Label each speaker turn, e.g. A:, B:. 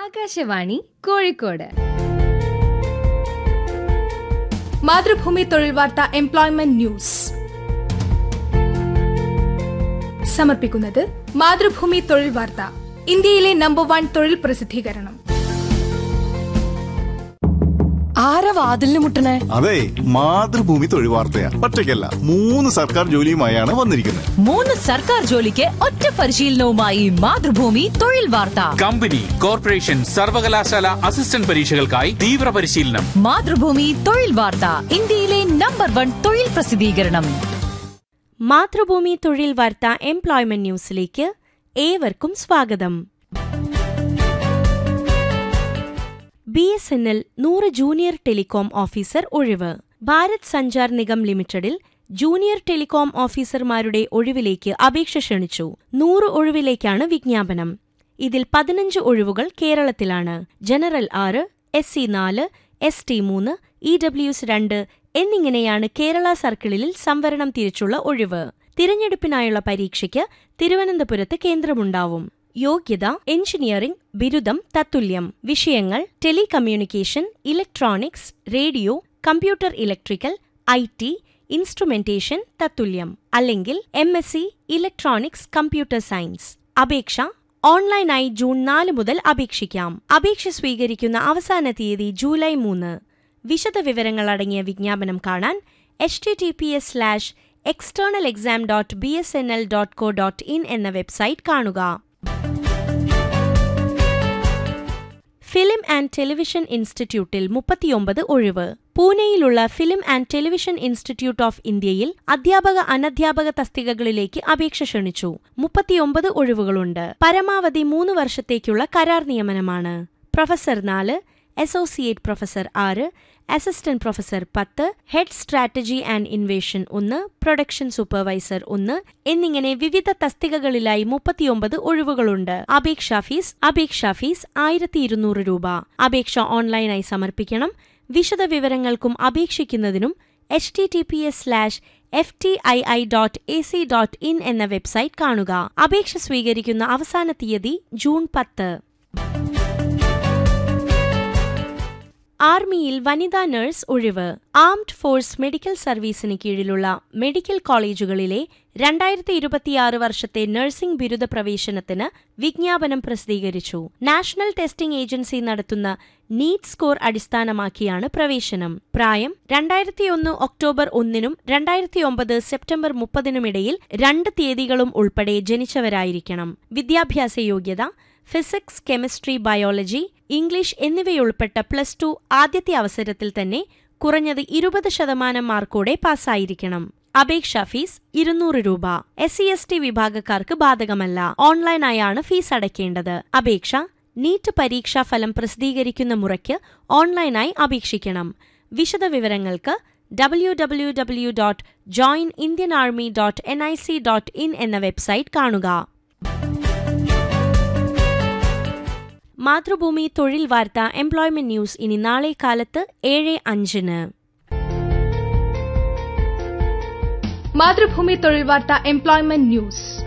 A: ആകാശവാണി കോഴിക്കോട്
B: മാതൃഭൂമി തൊഴിൽ വാർത്ത employment news സമർപ്പിക്കുന്നത് മാതൃഭൂമി തൊഴിൽ വാർത്ത ഇന്ത്യയിലെ നമ്പർ വൺ തൊഴിൽ പ്രസിദ്ധീകരണം
C: ആരാ വാതിലിന് മുട്ടണേ
D: അതെ മാതൃഭൂമി തൊഴിൽ വാർത്തയാ ഒറ്റയ്ക്കല്ല മൂന്ന് സർക്കാർ ജോലിയുമായാണ് വന്നിരിക്കുന്നത്
C: മൂന്ന് സർക്കാർ ജോലിക്ക് ഒറ്റ പരിശീലനവുമായി മാതൃഭൂമി തൊഴിൽ വാർത്ത
E: കമ്പനി കോർപ്പറേഷൻ സർവകലാശാല അസിസ്റ്റന്റ് പരീക്ഷകൾക്കായി തീവ്ര പരിശീലനം
C: മാതൃഭൂമി തൊഴിൽ വാർത്ത ഇന്ത്യയിലെ നമ്പർ വൺ തൊഴിൽ പ്രസിദ്ധീകരണം
F: മാതൃഭൂമി തൊഴിൽ വാർത്ത എംപ്ലോയ്മെന്റ് ന്യൂസിലേക്ക് ഏവർക്കും സ്വാഗതം ബി എസ് എൻ എൽ നൂറ് ജൂനിയർ ടെലികോം ഓഫീസർ ഒഴിവ് ഭാരത് സഞ്ചാർ നിഗം ലിമിറ്റഡിൽ ജൂനിയർ ടെലികോം ഓഫീസർമാരുടെ ഒഴിവിലേക്ക് അപേക്ഷ ക്ഷണിച്ചു നൂറ് ഒഴിവിലേക്കാണ് വിജ്ഞാപനം ഇതിൽ പതിനഞ്ച് ഒഴിവുകൾ കേരളത്തിലാണ് ജനറൽ ആറ് എസ് സി നാല് എസ് ടി മൂന്ന് ഇ ഡബ്ല്യുസ് രണ്ട് എന്നിങ്ങനെയാണ് കേരള സർക്കിളിൽ സംവരണം തിരിച്ചുള്ള ഒഴിവ് തിരഞ്ഞെടുപ്പിനായുള്ള പരീക്ഷയ്ക്ക് തിരുവനന്തപുരത്ത് കേന്ദ്രമുണ്ടാവും യോഗ്യത എഞ്ചിനീയറിംഗ് ബിരുദം തത്തുല്യം വിഷയങ്ങൾ telecommunication electronics radio computer electrical I T instrumentation തത്തുല്യം അല്ലെങ്കിൽ M S C electronics computer science അപേക്ഷ ഓൺലൈനായി ജൂൺ നാല് മുതൽ അപേക്ഷിക്കാം അപേക്ഷ സ്വീകരിക്കുന്ന അവസാന തീയതി ജൂലൈ മൂന്ന് വിശദവിവരങ്ങൾ അടങ്ങിയ വിജ്ഞാപനം കാണാൻ H T T P S slash external exam dot B S N L dot co dot in എന്ന വെബ്സൈറ്റ് കാണുക ഫിലിം ആൻഡ് ടെലിവിഷൻ ഇൻസ്റ്റിറ്റ്യൂട്ടിൽ മുപ്പത്തിയൊമ്പത് ഒഴിവ് പൂനെയിലുള്ള film and television institute of ഇന്ത്യയിൽ അധ്യാപക അനധ്യാപക തസ്തികകളിലേക്ക് അപേക്ഷ ക്ഷണിച്ചു മുപ്പത്തിയൊമ്പത് ഒഴിവുകളുണ്ട് പരമാവധി മൂന്ന് വർഷത്തേക്കുള്ള കരാർ നിയമനമാണ് പ്രൊഫസർ നാല് അസോസിയേറ്റ് പ്രൊഫസർ ആറ് അസിസ്റ്റന്റ് പ്രൊഫസർ പത്ത് ഹെഡ് സ്ട്രാറ്റജി ആൻഡ് ഇൻവേഷൻ ഒന്ന് പ്രൊഡക്ഷൻ സൂപ്പർവൈസർ ഒന്ന് എന്നിങ്ങനെ വിവിധ തസ്തികകളിലായി മുപ്പത്തിയൊമ്പത് ഒഴിവുകളുണ്ട് അപേക്ഷാ ഫീസ് അപേക്ഷാ ഫീസ് ആയിരത്തി ഇരുന്നൂറ് രൂപ അപേക്ഷ ഓൺലൈനായി സമർപ്പിക്കണം വിശദ വിവരങ്ങൾക്കും അപേക്ഷിക്കുന്നതിനും H T T P S slash F T I I dot A C dot in എന്ന വെബ്സൈറ്റ് കാണുക അപേക്ഷ സ്വീകരിക്കുന്ന അവസാന തീയതി ജൂൺ പത്ത് ആർമിയിൽ വനിതാ നഴ്സ് ഒഴിവ് ആംഡ് ഫോഴ്സ് മെഡിക്കൽ സർവീസിന് കീഴിലുള്ള മെഡിക്കൽ കോളേജുകളിലെ രണ്ടായിരത്തി ഇരുപത്തിയാറ് വർഷത്തെ നഴ്സിംഗ് ബിരുദ പ്രവേശനത്തിന് വിജ്ഞാപനം പ്രസിദ്ധീകരിച്ചു നാഷണൽ ടെസ്റ്റിംഗ് ഏജൻസി നടത്തുന്ന നീറ്റ് സ്കോർ അടിസ്ഥാനമാക്കിയാണ് പ്രവേശനം പ്രായം രണ്ടായിരത്തിയൊന്ന് ഒക്ടോബർ ഒന്നിനും രണ്ടായിരത്തി ഒമ്പത് സെപ്റ്റംബർ മുപ്പതിനുമിടയിൽ രണ്ട് തീയതികളും ഉൾപ്പെടെ ജനിച്ചവരായിരിക്കണം വിദ്യാഭ്യാസ യോഗ്യത ഫിസിക്സ് കെമിസ്ട്രി ബയോളജി ഇംഗ്ലീഷ് എന്നിവയുൾപ്പെട്ട പ്ലസ് ടു ആദ്യത്തെ അവസരത്തിൽ തന്നെ കുറഞ്ഞത് ഇരുപത് ശതമാനം മാർക്കോടെ പാസ്സായിരിക്കണം അപേക്ഷാ ഫീസ് ഇരുന്നൂറ് രൂപ എസ് സി എസ് ടി വിഭാഗക്കാർക്ക് ബാധകമല്ല ഓൺലൈനായാണ് ഫീസ് അടയ്ക്കേണ്ടത് അപേക്ഷ നീറ്റ് പരീക്ഷാ ഫലം പ്രസിദ്ധീകരിക്കുന്ന മുറയ്ക്ക് ഓൺലൈനായി അപേക്ഷിക്കണം വിശദവിവരങ്ങൾക്ക് W W W dot join Indian army dot N I C dot in എന്ന വെബ്സൈറ്റ് കാണുക മാതൃഭൂമി തൊഴിൽ വാർത്ത എംപ്ലോയ്മെന്റ് ന്യൂസ് ഇനി നാളെ കാലത്ത് ഏഴ് അഞ്ചിന്
B: മാതൃഭൂമി തൊഴിൽ വാർത്ത എംപ്ലോയ്മെന്റ് ന്യൂസ്